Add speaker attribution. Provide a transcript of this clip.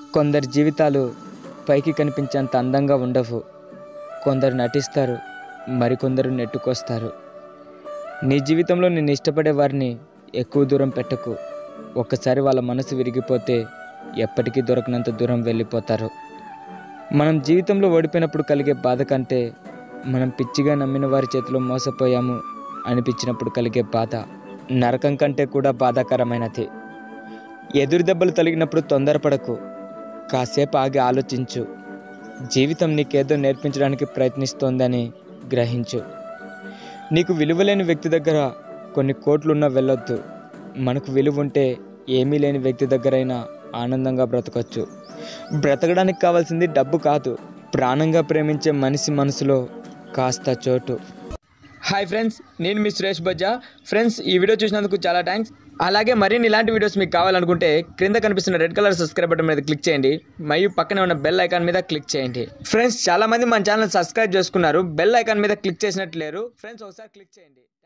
Speaker 1: కొందరి జీవితాలు పైకి కనిపించేంత అందంగా ఉండవు కొందరు నటిస్తారు మరికొందరు నెట్టుకొస్తారు నీ జీవితంలో నేను ఇష్టపడే వారిని ఎక్కువ దూరం పెట్టకు ఒక్కసారి వాళ్ళ మనసు విరిగిపోతే ఎప్పటికీ దొరకనంత దూరం వెళ్ళిపోతారు మనం జీవితంలో ఓడిపోయినప్పుడు కలిగే బాధ కంటే మనం పిచ్చిగా నమ్మిన వారి చేతిలో మోసపోయాము అనిపించినప్పుడు కలిగే బాధ నరకం కంటే కూడా బాధాకరమైనది ఎదురు దెబ్బలు తగిలినప్పుడు తొందరపడకు కాసేపు ఆగి ఆలోచించు జీవితం నీకేదో నేర్పించడానికి ప్రయత్నిస్తోందని గ్రహించు నీకు విలువలేని వ్యక్తి దగ్గర కొన్ని కోట్లున్నా వెళ్ళొద్దు మనకు విలువ ఉంటే ఏమీ లేని వ్యక్తి దగ్గరైనా ఆనందంగా బ్రతకొచ్చు బ్రతకడానికి కావాల్సింది డబ్బు కాదు ప్రాణంగా ప్రేమించే మనిషి మనసులో కాస్త చోటు హాయ్ ఫ్రెండ్స్ నేను మీ సురేష్ బజ్జా ఫ్రెండ్స్ ఈ వీడియో చూసినందుకు చాలా థ్యాంక్స్ అలాగే మరిన్ని ఇలాంటి వీడియోస్ మీకు కావాలనుకుంటే క్రింద కనిపిస్తున్న రెడ్ కలర్ సబ్స్క్రైబ్ బటన్ మీద క్లిక్ చేయండి మరియు పక్కనే ఉన్న బెల్ ఐకాన్ మీద క్లిక్ చేయండి ఫ్రెండ్స్ చాలా మంది మన ఛానల్ సబ్స్క్రైబ్ చేసుకున్నారు బెల్ ఐకాన్ మీద క్లిక్ చేసినట్టు లేరు ఫ్రెండ్స్ ఒకసారి క్లిక్ చేయండి